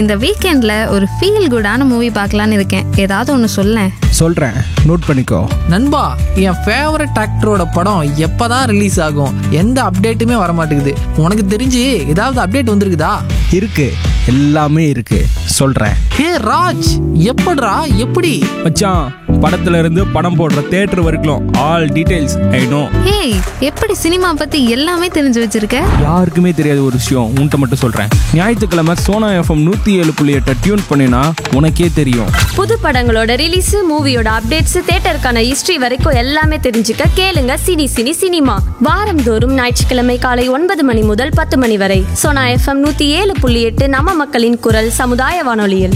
இந்த வீக்கெண்டில் ஒரு ஃபீல் குடான மூவி பார்க்கலான்னு இருக்கேன் ஏதாவது ஒன்று சொல்லேன் சொல்கிறேன் நோட் பண்ணிக்கோ நண்பா என் ஃபேவரட் ஆக்டரோட படம் எப்பதான் ரிலீஸ் ஆகும் எந்த அப்டேட்டுமே வர மாட்டேங்குது உனக்கு தெரிஞ்சு ஏதாவது அப்டேட் வந்திருக்குதா இருக்கு எல்லாமே இருக்கு சொல்கிறேன் ஹே ராஜ் எப்படிடா எப்படி மச்சான் படத்துல இருந்து படம் போடுற தேட்டர் வரைக்கும் all details I know hey எப்படி சினிமா பற்றி எல்லாமே தெரிஞ்சு வச்சிருக்க யாருக்குமே தெரியாத ஒரு விஷயம் உன்கிட்ட மட்டும் சொல்கிறேன் ஞாயிற்றுக்கிழமை சோனா எஃப்எம் நூற்றி ஏழு புள்ளி எட்டை டியூன் பண்ணினா உனக்கே தெரியும் புது படங்களோட ரிலீஸ் மூவியோட அப்டேட்ஸ் தேட்டருக்கான ஹிஸ்டரி வரைக்கும் எல்லாமே தெரிஞ்சுக்க கேளுங்க சினி சினி சினிமா வாரந்தோறும் ஞாயிற்றுக்கிழமை காலை ஒன்பது மணி முதல் பத்து மணி வரை சோனா எஃப்எம் நூத்தி ஏழு புள்ளி எட்டு நம்ம மக்களின் குரல் சமுதாய வானொலியில்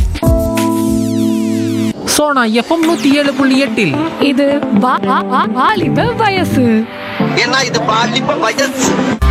ஸோ நான் எஃப்எம் நூற்றி ஏழு புள்ளி எட்டில் இது வா- வா- வா- வாலிப வயசு ஏன்னா இது பாலிப்ப வயசு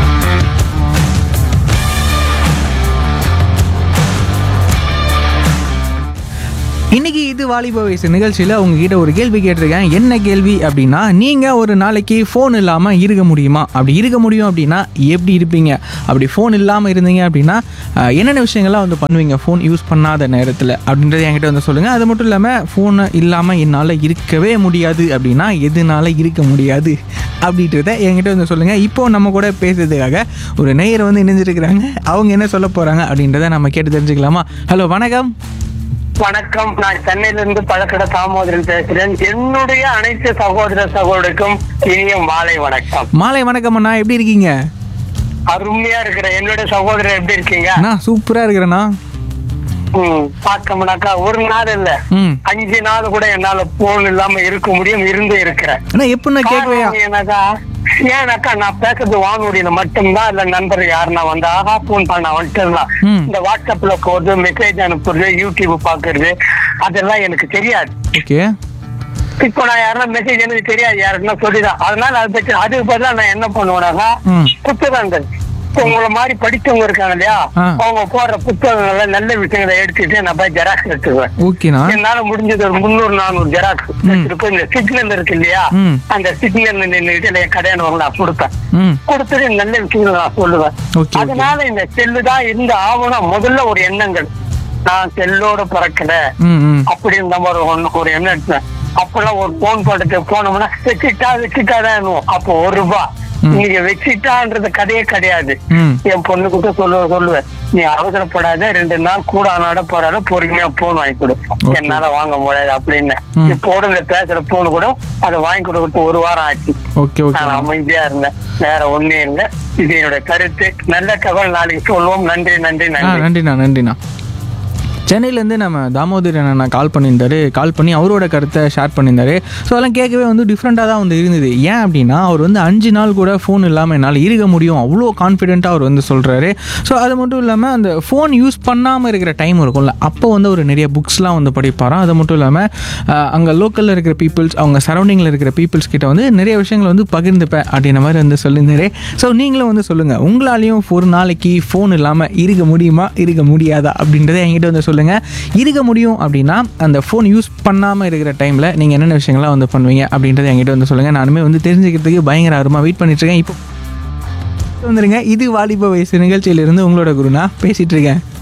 இன்னைக்கு இது வாலிப வயசு நிகழ்ச்சியில் உங்ககிட்ட ஒரு கேள்வி கேட்டிருக்கேன் என்ன கேள்வி அப்படின்னா நீங்கள் ஒரு நாளைக்கு ஃபோன் இல்லாமல் இருக்க முடியுமா அப்படி இருக்க முடியும் அப்படின்னா எப்படி இருப்பீங்க அப்படி ஃபோன் இல்லாமல் இருந்தீங்க அப்படின்னா அஹ், என்னென்ன விஷயங்கள்லாம் வந்து பண்ணுவீங்க ஃபோன் யூஸ் பண்ணாத நேரத்தில் அப்படின்றத என்கிட்ட வந்து சொல்லுங்கள் அது மட்டும் இல்லாமல் ஃபோனை இல்லாமல் என்னால் இருக்கவே முடியாது அப்படின்னா எதனால இருக்க முடியாது அப்படின்றத என்கிட்ட வந்து சொல்லுங்கள் இப்போ நம்ம கூட பேசுறதுக்காக ஒரு நேயர் வந்து இணைஞ்சிருக்கிறாங்க அவங்க என்ன சொல்ல போகிறாங்க அப்படின்றத நம்ம கேட்டு தெரிஞ்சுக்கலாமா ஹலோ வணக்கம் வணக்கம் நான் சென்னையில இருந்து பழக்கட தாமோதரன் பேசுறேன் என்னுடைய அனைத்து சகோதர சகோதரருக்கும் இனிய மாலை வணக்கம் மாலை வணக்கம் அண்ணா எப்படி இருக்கீங்க அருமையா இருக்கிற என்னுடைய சகோதரர் எப்படி இருக்கீங்க அண்ணா சூப்பரா இருக்கிறேண்ணா ம், பார்த்தோம்னாக்கா ஒரு நாள் இல்ல ம் அஞ்சு நாள் கூட என்னால போன் இல்லாம இருக்க முடியும் இருந்து இருக்கிறேன் அண்ணா எப்படிண்ணா கேட்கலையா காரணம் ஏன்னாக்கா ஏன்னாக்கா நான் பேசுறது வானொலியில மட்டும்தான் இல்ல நண்பர் யாருன்னா வந்து ஆஹா போன் பண்ண வந்துட்டுலாம் ம். இந்த வாட்ஸ்அப்ல போறது மெசேஜ் அனுப்புறது யூடியூப் பாக்குறது அதெல்லாம் எனக்கு தெரியாது ஓகே இப்போ நான் யாருன்னா மெசேஜ் எனக்கு தெரியாது யாருன்னா சொல்லிதான் அதனால அதை பற்றி அதுக்கு பதிலா நான் என்ன பண்ணுவேனாக்கா ம். புத்தகங்கள் இப்போ உங்களை மாதிரி படிச்சவங்க இருக்காங்க இல்லையா ஆ. அவங்க போடுற புத்தகங்கள்ல நல்ல விஷயங்களை எடுத்துட்டு நான் போய் ஜெராக்ஸ் எடுத்துக்குவேன் ஓகேண்ணா என்னால முடிஞ்சது ஒரு முந்நூறு நானூறு ஜெராக்ஸ் இருக்கும் இந்த சிக்னல் இருக்கு இல்லையா ம். அந்த சிக்னல் நின்றுட்டு என் கடையானவங்க நான் கொடுப்பேன் ம் கொடுத்துட்டு நல்ல விஷயங்களை நான் சொல்லுவேன் Okay, okay. அதனால இந்த செல்லு தான் இருந்த ஆவணம் முதல்ல ஒரு எண்ணங்கள் நான் செல்லோட பிறக்கல ம் ம் அப்படி இருந்த மாதிரி ஒண்ணு ஒரு எண்ணம் எடுத்தேன் அப்பெல்லாம் ஒரு போன் போட்டு போனோம்னா வச்சுட்டா வச்சுட்டாதான் அப்போ ஒரு ரூபாய் நீங்க வச்சுட்டான்றது கதையே கிடையாது ம். என் பொண்ணு கிட்ட சொல்லுவ சொல்லுவேன் நீ அவசரப்படாத ரெண்டு நாள் கூட ஆனாட போறால பொறுமையா போன் வாங்கி கொடு என்னால வாங்க முடியாது அப்படின்னு ம். இப்போ இந்த பேசுற போன் கூட அதை வாங்கி கொடுக்கறது ஒரு வாரம் ஆச்சு ஓகே ஓகே நான் அமைதியா இருந்தேன் வேற ஒண்ணே இல்லை இது என்னோட கருத்து நல்ல தகவல் நாளைக்கு சொல்லுவோம் நன்றி நன்றி ஆ நன்றி நன்றிண்ணா நன்றிண்ணா சென்னையிலேருந்து நம்ம தாமோதரன் அண்ணா கால் பண்ணியிருந்தாரு கால் பண்ணி அவரோட கருத்தை ஷேர் பண்ணியிருந்தாரு ஸோ அதெல்லாம் கேட்கவே வந்து டிஃப்ரெண்ட்டாக தான் வந்து இருந்தது ஏன் அப்படின்னா அவர் வந்து அஞ்சு நாள் கூட ஃபோன் இல்லாமல் என்னால் இருக்க முடியும் அவ்வளோ கான்ஃபிடென்ட்டாக அவர் வந்து சொல்கிறாரு ஸோ அது மட்டும் இல்லாமல் அந்த ஃபோன் யூஸ் பண்ணாமல் இருக்கிற டைம் இருக்கும்ல அப்போ வந்து அவர் நிறைய புக்ஸ்லாம் வந்து படிப்பாராம் அது மட்டும் இல்லாமல் அங்கே லோக்கலில் இருக்கிற பீப்புள்ஸ் அவங்க சரௌண்டிங்கில் இருக்கிற பீப்புள்ஸ் கிட்ட வந்து நிறைய விஷயங்களை வந்து பகிர்ந்துப்பேன் அப்படின்ற மாதிரி வந்து சொல்லியிருந்தாரு ஸோ நீங்களும் வந்து சொல்லுங்கள் உங்களாலையும் ஒரு நாளைக்கு ஃபோன் இல்லாமல் இருக்க முடியுமா இருக்க முடியாதா அப்படின்றத என்கிட்ட வந்து சொல்லுங்கள் இருக்க முடியும் அப்படின்னா அந்த ஃபோன் யூஸ் பண்ணாமல் இருக்கிற டைமில் நீங்கள் என்னென்ன விஷயங்கள்லாம் வந்து பண்ணுவீங்க அப்படின்றத என்கிட்ட வந்து சொல்லுங்கள் நானுமே வந்து தெரிஞ்சுக்கிறதுக்கு பயங்கர ஆர்வமாக வெயிட் பண்ணிட்டு இருக்கேன் இப்போ வந்துருங்க இது வாலிப வயசு நிகழ்ச்சியிலிருந்து உங்களோட குருனா பேசிகிட்டு இருக்கேன்